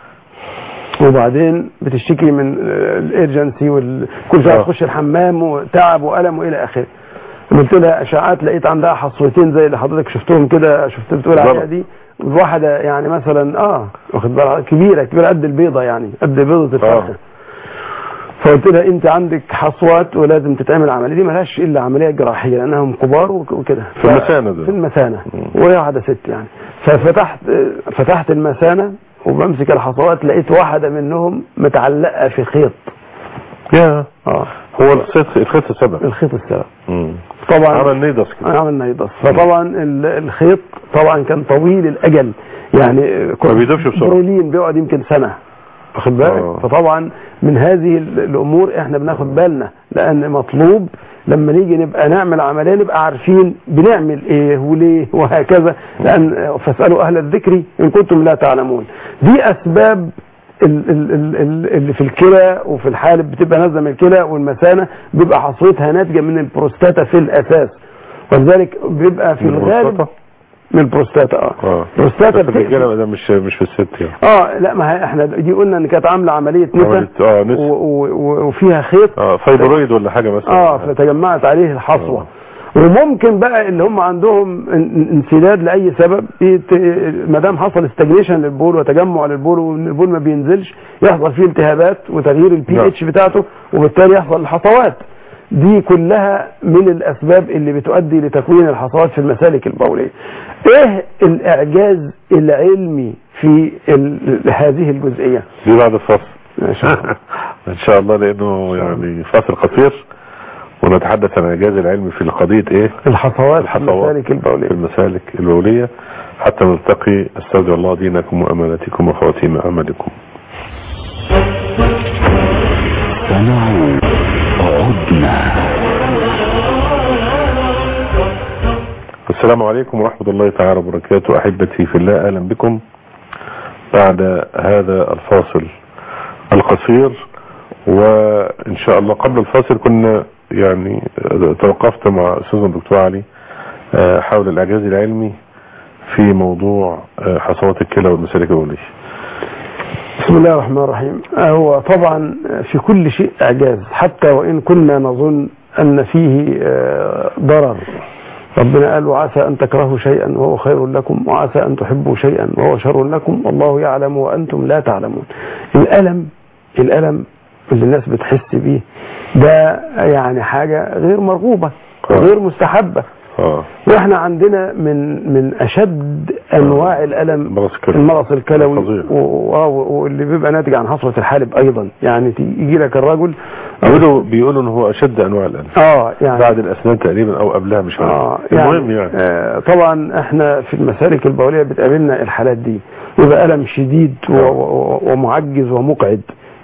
وبعدين بتشتكي من الارجنسي وكل شويه آه. تخش الحمام وتعب والم والى اخره قلت لها اشعاعات لقيت عندها حصوتين زي اللي حضرتك شفتهم كده شفت بتقول عليها بالظبط. دي واحده يعني مثلا اه واخد بالك كبيره كبيره قد البيضه يعني قد بيضه الفرخه آه. فقلت لها انت عندك حصوات ولازم تتعمل عمليه دي ملهاش الا عمليه جراحيه لانهم كبار وك- وكده في المثانة ده. في المثانه وهي واحده ست يعني ففتحت فتحت المثانه وبمسك الحصوات لقيت واحده منهم متعلقه في خيط يا اه هو الخيط الخيط السبب الخيط السبب مم. طبعا عمل نيدس كده عمل نيضس فطبعا ال- الخيط طبعا كان طويل الاجل يعني ما بيدوبش بسرعة. برولين بيقعد يمكن سنه واخد بالك آه. فطبعا من هذه ال- الامور احنا بناخد بالنا لان مطلوب لما نيجي نبقى نعمل عمليه نبقى عارفين بنعمل ايه وليه وهكذا لان فاسالوا اهل الذكر ان كنتم لا تعلمون دي اسباب ال- ال- ال- ال- اللي في الكلى وفي الحالب بتبقى نازله من الكلى والمثانه بيبقى حصوتها ناتجه من البروستاتا في الاساس ولذلك بيبقى في من الغالب البروستاتا؟ من البروستاتا اه اه البروستاتا بس بتقفل. الرجاله ده مش مش في الست يعني اه لا ما هي احنا دي قلنا ان كانت عامله عمليه نسا عملت- اه نسا. و- و- و- وفيها خيط اه فايبرويد ولا حاجه مثلا اه فتجمعت عليه الحصوه وممكن بقى اللي هم عندهم ان- انسداد لاي سبب ما دام حصل استجنيشن للبول وتجمع للبول وان البول ما بينزلش يحصل فيه التهابات وتغيير البي نعم. اتش بتاعته وبالتالي يحصل الحصوات دي كلها من الاسباب اللي بتؤدي لتكوين الحصوات في المسالك البوليه ايه الاعجاز العلمي في ال- هذه الجزئيه دي بعد الفصل ما شاء الله ان شاء الله لانه يعني فصل خطير ونتحدث عن الاعجاز العلمي في قضيه ايه الحصوات في الحصوات المسالك في البوليه المسالك البوليه حتى نلتقي استودع الله دينكم وامانتكم وخواتيم اعمالكم سنعود عدنا السلام عليكم ورحمة الله تعالى وبركاته أحبتي في الله أهلا بكم بعد هذا الفاصل القصير وإن شاء الله قبل الفاصل كنا يعني توقفت مع أستاذنا الدكتور علي آه، حول الإعجاز العلمي في موضوع آه، حصوات الكلى والمسالك البولية بسم الله الرحمن الرحيم هو طبعا في كل شيء إعجاز حتى وإن كنا نظن أن فيه آه، ضرر ربنا قال وعسى أن تكرهوا شيئا وهو خير لكم وعسى أن تحبوا شيئا وهو شر لكم والله يعلم وأنتم لا تعلمون الألم الألم اللي الناس بتحس بيه ده يعني حاجة غير مرغوبة غير مستحبة اه واحنا عندنا من من اشد انواع الالم مرض الكلى. المرض الكلوي فظيع. و- و- واللي بيبقى ناتج عن حصوه الحالب ايضا يعني يجي لك الرجل بيقولوا بيقولوا ان هو اشد انواع الالم اه يعني بعد الاسنان تقريبا او قبلها مش عارف اه المهم يعني آه طبعا احنا في المسالك البوليه بتقابلنا الحالات دي يبقى الم شديد و- و- ومعجز ومقعد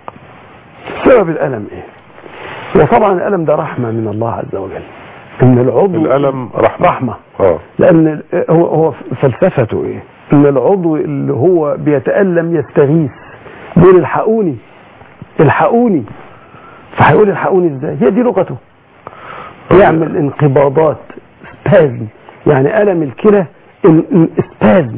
سبب الالم ايه وطبعا الالم ده رحمه من الله عز وجل ان العضو الالم رحمه رحمه اه لان هو هو فلسفته ايه ان العضو اللي هو بيتالم يستغيث بيقول الحقوني الحقوني فهيقول الحقوني ازاي هي دي لغته يعمل انقباضات سبازم يعني الم الكلى سبازم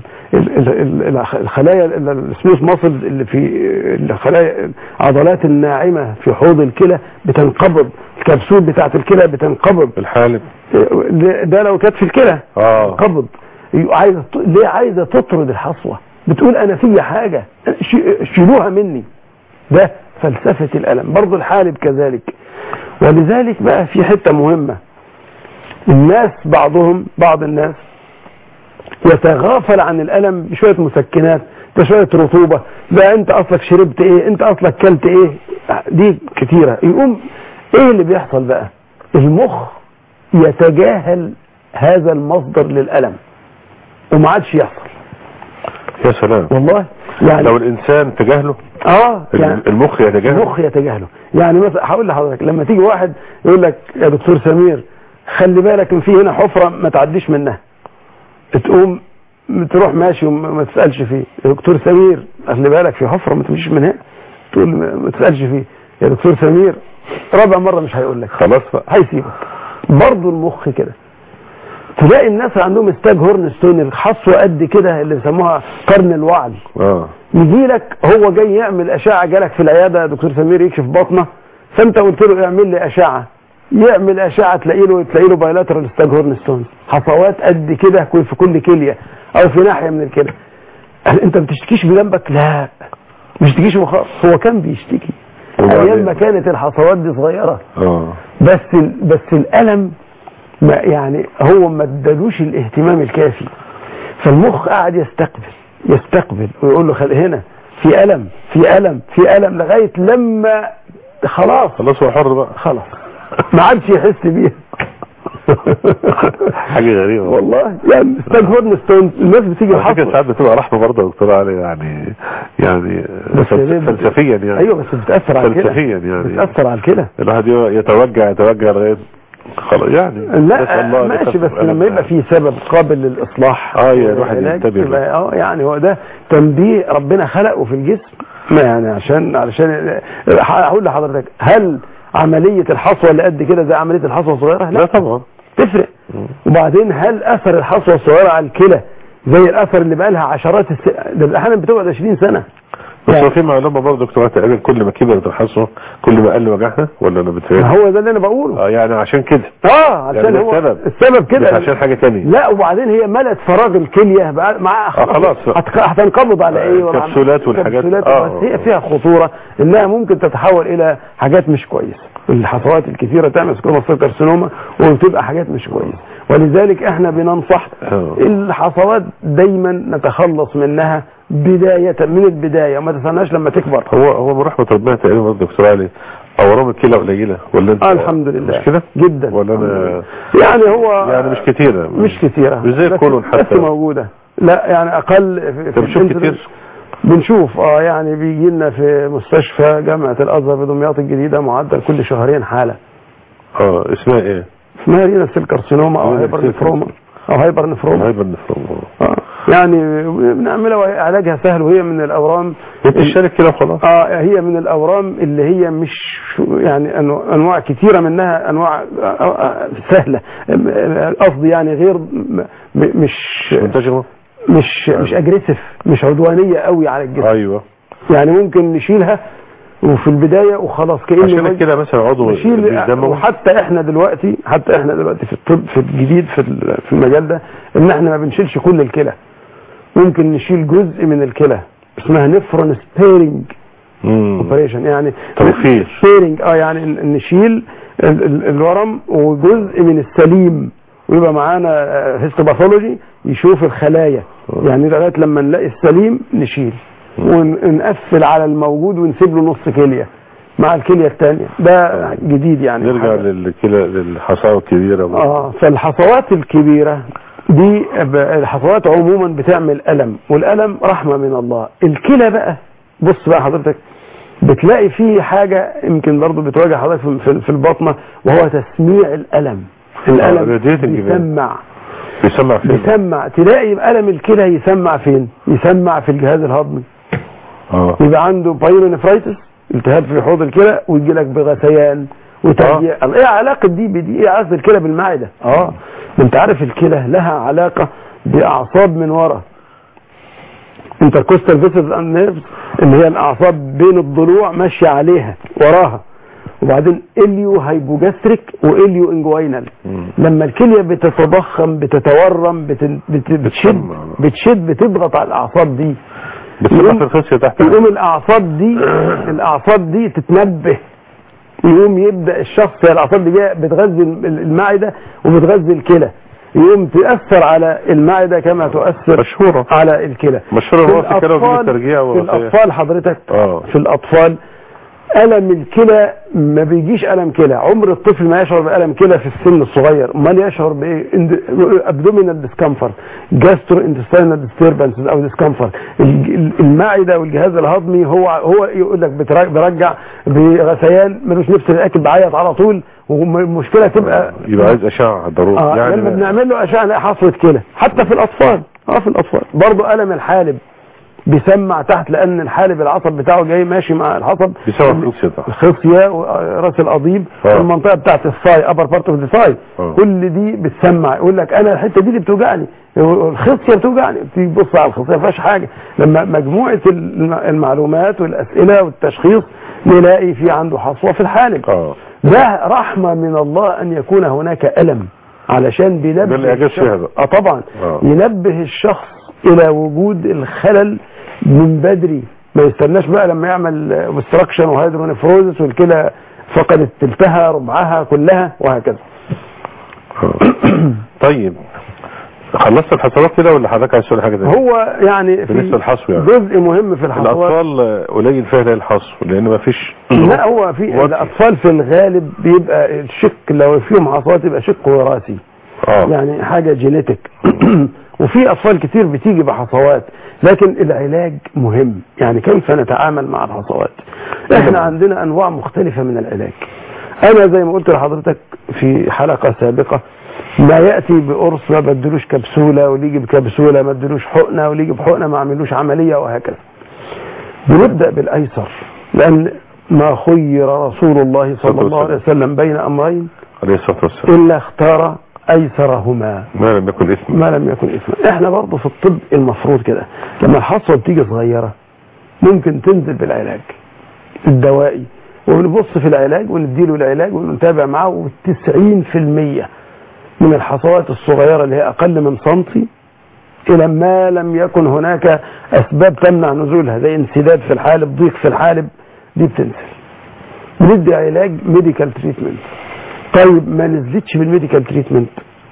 الخلايا السموث ماسلز اللي في الخلايا العضلات الناعمه في حوض الكلى بتنقبض الكبسول بتاعت الكلى بتنقبض الحالب ده لو كانت في الكلى اه قبض عايزه ليه عايزه تطرد الحصوه بتقول انا في حاجه ش- شيلوها مني ده فلسفه الالم برضه الحالب كذلك ولذلك بقى في حته مهمه الناس بعضهم بعض الناس يتغافل عن الالم بشويه مسكنات بشويه رطوبه ده انت اصلك شربت ايه انت اصلك كلت ايه دي كتيره يقوم ايه اللي بيحصل بقى المخ يتجاهل هذا المصدر للالم وما عادش يحصل يا سلام والله يعني لو الانسان تجاهله اه يعني المخ يتجاهله المخ يتجاهله يعني مثلا هقول لحضرتك لما تيجي واحد يقول لك يا دكتور سمير خلي بالك ان في هنا حفره ما تعديش منها تقوم تروح ماشي وما تسالش فيه يا دكتور سمير خلي بالك في حفره ما تمشيش من هنا تقول ما ما تسالش فيه يا دكتور سمير رابع مره مش هيقول لك خلاص بقى هيسيبك برضه المخ كده تلاقي الناس اللي عندهم ستاج هورن ستون الحصوه قد كده اللي بيسموها قرن الوعل اه يجي لك هو جاي يعمل اشعه جالك في العياده يا دكتور سمير يكشف بطنه فانت قلت له اعمل لي اشعه يعمل اشعه تلاقي له تلاقي له بايلاترال ستاج هورن ستون حصوات قد كده في كل كليه او في ناحيه من الكلى قال انت ما بتشتكيش بجنبك لا مش بتشتكيش خالص هو كان بيشتكي وبعدين؟ ايام ما كانت الحصوات دي صغيره اه بس ال- بس الالم ما يعني هو ما ادالوش الاهتمام الكافي فالمخ قاعد يستقبل يستقبل ويقول له خل هنا في الم في الم في الم لغايه لما خلاص خلاص هو حر بقى خلاص ما عادش يحس بيها حاجه غريبه والله يعني ستانفورد ستون الناس بتيجي على فكره الحصر ساعات بتبقى رحمه برضه يا دكتور علي يعني يعني بس فلس- ليه بت- فلسفيا يعني ايوه بس بتاثر على الكلى فلسفيا يعني بتاثر على الكلى الواحد يتوجع يتوجع لغايه خلاص يعني نسأل لا الله أن ماشي يخفف بس لما ألمنا. يبقى في سبب قابل للاصلاح آه، يا الواحد والعلاج ينتبه يبقى اه يعني هو ده تنبيه ربنا خلقه في الجسم ما يعني عشان علشان هقول لحضرتك هل عمليه الحصوه اللي قد كده زي عمليه الحصوه الصغيره لا طبعا تفرق وبعدين هل اثر الحصوه الصغيره على الكلى زي الاثر اللي بقى لها عشرات الس... ده احيانا بتقعد 20 سنه بس يعني هو في معلومه برضه دكتور تقريبا كل ما كبرت الحصوه كل ما قل وجعها ولا انا ما بتهيألي هو ده اللي انا بقوله اه يعني عشان كده اه عشان يعني هو السبب. السبب كده مش عشان حاجه ثانيه لا وبعدين هي ملت فراغ الكليه بقى مع خلاص. هت- هتنقبض على ايه ولا- كبسولات والحاجات. كبسولات آه. بس هي فيها خطوره انها ممكن تتحول الى حاجات مش كويسه الحصوات الكثيره تعمل سكروماسيل كارسينوما وبتبقى حاجات مش كويسه ولذلك احنا بننصح آه. الحصوات دايما نتخلص منها بدايه من البدايه وما تستناش لما تكبر هو هو من رحمه ربنا تقريبا برضه دكتور علي اورام الكلى قليله ولا انت آه الحمد لله مش كده جدا ولا انا يعني هو يعني مش كتيره مش كثيرة مش زي بس- الكولون بس حتى موجودة لا يعني اقل في, انت بتشوف الانترنت. كتير بنشوف اه يعني بيجي لنا في مستشفى جامعة الازهر بدمياط الجديدة معدل كل شهرين حالة اه اسمها ايه اسمها رينا سيل كارسينوما او رينا هايبر سيل نفروما او هايبر نفروما هايبر نفروما آه. يعني بنعملها وهي- علاجها سهل وهي من الاورام هي بتشترك كده وخلاص اه هي من الاورام اللي هي مش يعني أنو- انواع كثيره منها انواع آه، آه، سهله آه، قصدي يعني غير م- م- مش منتشره مش مش اجريسيف مش عدوانيه قوي على الجسم ايوه يعني ممكن نشيلها وفي البدايه وخلاص كأن عشان الوجه- كده مثلا عضو نشيل مش دموي وحتى احنا دلوقتي حتى احنا دلوقتي في الطب في الجديد في ال- في المجال ده ان احنا ما بنشيلش كل الكلى ممكن نشيل جزء من الكلى اسمها نفرون سبيرنج مم. اوبريشن يعني توفير. سبيرنج اه يعني ن- نشيل ال- ال- الورم وجزء من السليم ويبقى معانا هيستوباثولوجي يشوف الخلايا يعني لغايه لما نلاقي السليم نشيل ونقفل على الموجود ونسيب له نص كليه مع الكليه الثانيه ده جديد يعني نرجع حاجة. للكلى للحصاوه الكبيره اه فالحصوات الكبيرة دي ب- الحصوات عموما بتعمل ألم والألم رحمة من الله الكلى بقى بص بقى حضرتك بتلاقي فيه حاجة يمكن برضو بتواجه حضرتك في- في في البطنة وهو تسميع الألم الألم radiating بيسمع بيسمع فين بيسمع تلاقي ألم الكلى يسمع فين يسمع في الجهاز الهضمي اه يبقى عنده بايلونيفرايتس التهاب في حوض الكلى ويجي لك بغثيان وترجيع الله ايه علاقه دي بدي ايه علاقه الكلى بالمعده اه ما انت عارف الكلى لها علاقه باعصاب من ورا انتركوستال فيسز اند نيرفز اللي هي الاعصاب بين الضلوع ماشيه عليها وراها وبعدين اليو هايبوجاستريك واليو انجوينال مم. لما الكليه بتتضخم بتتورم بت... بت... بتشد بتسمع. بتشد بتضغط على الاعصاب دي بتسمع يقوم- في الخصيه تحت يقوم الاعصاب دي الاعصاب دي تتنبه يقوم يبدا الشخص هي الاعصاب دي جايه بتغذي المعده وبتغذي الكلى يقوم تاثر على المعده كما تؤثر مشهوره على الكلى مشهوره هو في كده وفي الأطفال- الترجيع في والغثيان. الاطفال حضرتك اه في الاطفال الم الكلى ما بيجيش الم كلى عمر الطفل ما يشعر بالم كلى في السن الصغير امال يشعر بايه ابدومينال ديسكمفورت جاسترو انتستينال ديستربنسز او ديسكمفورت المعده والجهاز الهضمي هو هو يقول لك بترا- برجع بغثيان ملوش نفس ياكل بعيط على طول والمشكله تبقى يبقى عايز اشعه ضروري اه يعني لما بنعمل له اشعه نلاقي حصوه كلى حتى في الاطفال اه في الاطفال برضه الم الحالب بيسمع تحت لان الحالب العصب بتاعه جاي ماشي مع العصب بيسمع في الخصيه تحت الخصيه وراس القضيب آه. والمنطقه بتاعت الثاي ابر بارت اوف ذا ثاي آه. كل دي بتسمع يقول لك انا الحته دي اللي بتوجعني الخصيه بتوجعني تيجي تبص على الخصيه ما فيهاش حاجه لما مجموعه الم- المعلومات والاسئله والتشخيص نلاقي في عنده حصوه في الحالب اه ده رحمة من الله أن يكون هناك ألم علشان بينبه ده الإعجاز الشخص- فيها بقى. اه طبعا آه. ينبه الشخص إلى وجود الخلل من بدري ما يستناش بقى لما يعمل اوبستراكشن وهيدرونيفروزس والكلى فقدت تلتها ربعها كلها وهكذا آه. طيب خلصت الحصوات كده ولا حضرتك عايز تقول حاجه تانية؟ هو يعني في بالنسبه للحصو يعني جزء مهم في الحصوات الاطفال آه، قليل فيها الحصو لان ما فيش لا هو في وقت. الاطفال في الغالب بيبقى الشق لو فيهم حصوات يبقى شق وراثي اه يعني حاجة جينيتك وفي أطفال كتير بتيجي بحصوات لكن العلاج مهم يعني كيف نتعامل مع الحصوات احنا عندنا أنواع مختلفة من العلاج أنا زي ما قلت لحضرتك في حلقة سابقة ما يأتي بقرص ما بدلوش كبسولة واللي يجي بكبسولة ما بدلوش حقنة واللي يجي بحقنة ما عملوش عملية وهكذا بنبدأ بالأيسر لأن ما خير رسول الله صلى الله عليه وسلم بين أمرين عليه الصلاه والسلام إلا اختار أيسرهما ما لم يكن اسم ما لم يكن اسما احنا برضه في الطب المفروض كده لما الحصوه بتيجي صغيره ممكن تنزل بالعلاج الدوائي وبنبص في العلاج ونديله العلاج ونتابع معاه والتسعين في المية من الحصوات الصغيرة اللي هي أقل من سنتي إلى ما لم يكن هناك أسباب تمنع نزولها زي انسداد في الحالب ضيق في الحالب دي بتنزل بندي علاج ميديكال تريتمنت طيب ما نزلتش بالميديكال تريتمنت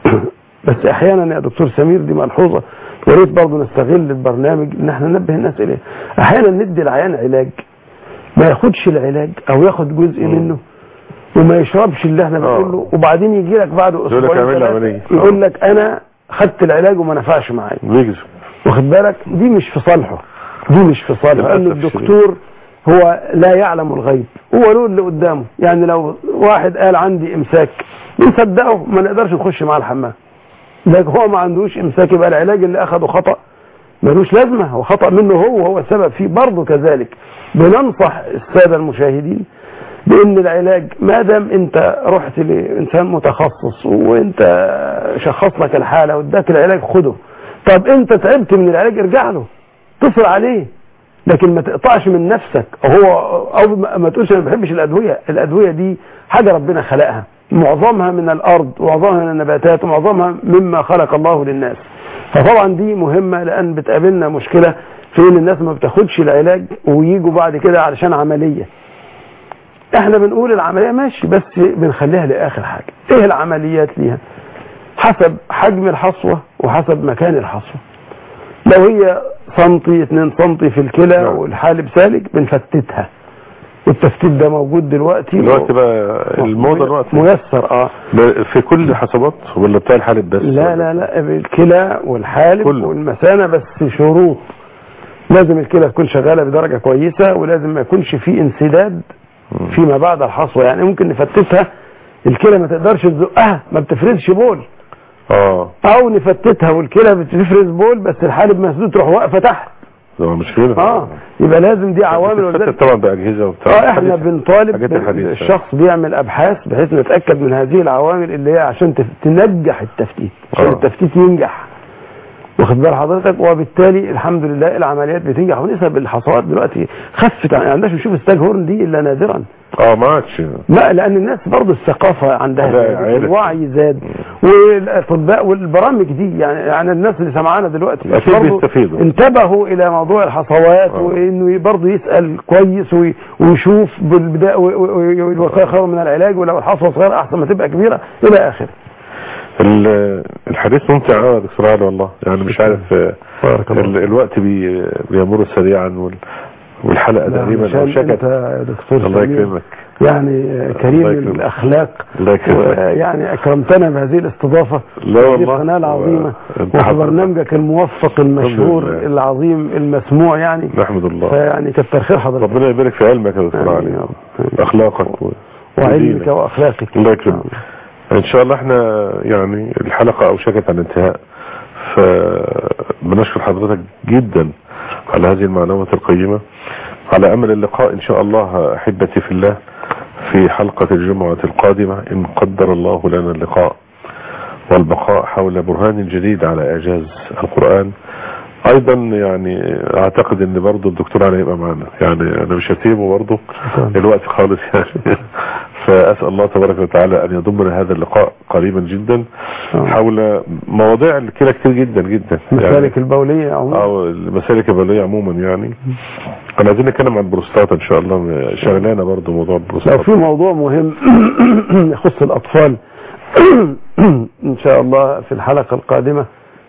بس احيانا يا دكتور سمير دي ملحوظه يا ريت برضه نستغل البرنامج ان احنا ننبه الناس اليه احيانا ندي العيان علاج ما ياخدش العلاج او ياخد جزء منه وما يشربش اللي احنا بنقول له وبعدين يجي لك بعد يقول لك اسبوعين اعمل لي ثلاثة عملية. يقول لك انا خدت العلاج وما نفعش معايا بيجز واخد بالك دي مش في صالحه دي مش في صالحه لان للأسف الدكتور هو لا يعلم الغيب هو له اللي قدامه يعني لو واحد قال عندي امساك نصدقه ما نقدرش نخش معاه الحمام لكن هو ما عندوش امساك يبقى العلاج اللي اخده خطأ ملوش لازمة هو خطأ منه هو وهو السبب فيه برضه كذلك بننصح السادة المشاهدين بان العلاج ما دام انت رحت لانسان متخصص وانت شخص لك الحالة واداك العلاج خده طب انت تعبت من العلاج ارجع له اتصل عليه لكن ما تقطعش من نفسك هو او ما ما تقولش انا ما بحبش الادويه الادويه دي حاجه ربنا خلقها معظمها من الارض ومعظمها من النباتات ومعظمها مما خلق الله للناس فطبعا دي مهمه لان بتقابلنا مشكله في ان الناس ما بتاخدش العلاج ويجوا بعد كده علشان عمليه احنا بنقول العمليه ماشي بس بنخليها لاخر حاجه ايه العمليات ليها حسب حجم الحصوه وحسب مكان الحصوه لو هي سنتي 2 سنتي في الكلى نعم. والحالب سالك بنفتتها والتفتيت ده موجود دلوقتي دلوقتي بقى الموضه دلوقتي ميسر اه في كل حسابات ولا بتاع الحالب بس لا لا لا الكلى والحالب كله. والمثانه بس شروط لازم الكلى تكون شغاله بدرجه كويسه ولازم ما يكونش في انسداد فيما بعد الحصوه يعني ممكن نفتتها الكلى ما تقدرش تزقها ما بتفرزش بول اه او نفتتها والكلى بتفرز بول بس الحالب مسدود تروح واقفه تحت ده مش كده اه يبقى لازم دي عوامل ولذلك بتتفتت طبعا باجهزه وبتاع اه احنا حديثة. بنطالب حاجات بال- الحديثة. الشخص بيعمل ابحاث بحيث نتاكد من هذه العوامل اللي هي عشان تف- تنجح التفتيت عشان آه. التفتيت ينجح واخد بال حضرتك وبالتالي الحمد لله العمليات بتنجح ونسب الحصوات دلوقتي خفت يعني عندناش نشوف ستاج هورن دي الا نادرا اه ما عادش لا لان الناس برضه الثقافه عندها لا، زادت، عرف. الوعي زاد والاطباء والبرامج دي يعني يعني الناس اللي سمعانا دلوقتي أكيد برضه بيستفيدوا. انتبهوا الى موضوع الحصوات آه. وانه برضه يسال كويس وي- ويشوف بالبدايه والوقايه خير من العلاج ولو الحصوه صغيره احسن ما تبقى كبيره الى اخره ال- الحديث ممتع قوي يا دكتور علي والله يعني مش عارف آه، بارك الله. ال- الوقت بي بيمر سريعا وال- والحلقه تقريبا عشان اوشكت انت يا دكتور الله سمير يكرمك يعني كريم الله يكرمك. الاخلاق الله يكرمك. يعني اكرمتنا بهذه الاستضافه لا في والله. القناه العظيمه انت وفي حضرتك. برنامجك الموفق المشهور لله. العظيم المسموع يعني نحمد الله فيعني كتر خير حضرتك ربنا يبارك في علمك يا دكتور آمين علي يا رب. آمين. اخلاقك و- وعلمك ودينك. واخلاقك الله يكرمك ان شاء الله احنا يعني الحلقة اوشكت على الانتهاء فبنشكر حضرتك جدا على هذه المعلومات القيمة على امل اللقاء ان شاء الله احبتي في الله في حلقة الجمعة القادمة ان قدر الله لنا اللقاء والبقاء حول برهان جديد على اعجاز القرآن ايضا يعني اعتقد ان برضو الدكتور علي يبقى معنا يعني انا مش هسيبه برضو شكراً. الوقت خالص يعني فاسال الله تبارك وتعالى ان يضمنا هذا اللقاء قريبا جدا آه. حول مواضيع الكلى كتير جدا جدا مسالك البوليه عموما او المسالك البوليه عموما يعني انا عايزين نتكلم عن البروستات ان شاء الله شغلانه برضو موضوع لو البروستات في موضوع مهم يخص الاطفال ان شاء الله في الحلقه القادمه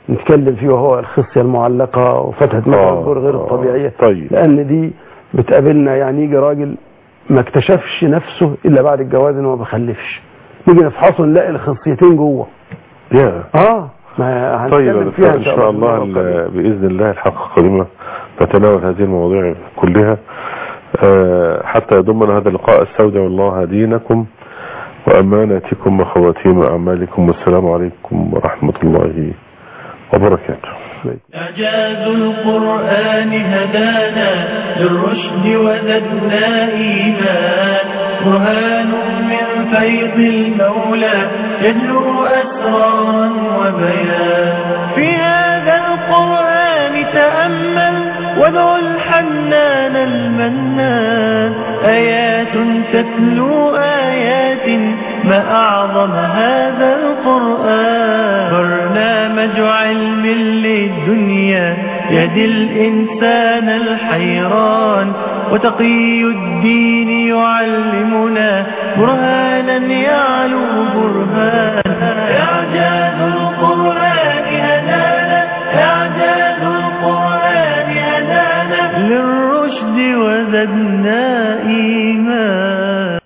نتكلم فيه وهو الخصية المعلقة وفتحة آه، مخرج غير آه، الطبيعية طيب. لأن دي بتقابلنا يعني يجي راجل ما اكتشفش نفسه إلا بعد الجواز إنه ما بيخلفش نيجي نفحصه نلاقي الخصيتين جوه يا اه ما طيب يا هنتكلم دكتور فيها ان شاء الله في المرة القادمة. ال- باذن الله الحلقه القادمه نتناول هذه المواضيع كلها آه، حتى يضمن هذا اللقاء استودع الله دينكم واماناتكم وخواتيم اعمالكم والسلام عليكم ورحمه الله وبركاته إعجاز القرآن هدانا للرشد وزدنا إيمان برهان من فيض المولى يجلو أسرارا وبيان في هذا القرآن تأمل وادع الحنان المنان آيات تتلو آيات ما أعظم هذا القرآن برنامج علم للدنيا يهدي الإنسان الحيران وتقي الدين يعلمنا برهانا يعلو برهان إعجاز القرآن هدانا إعجاز القرآن هدانا للرشد وزدنا إيمانا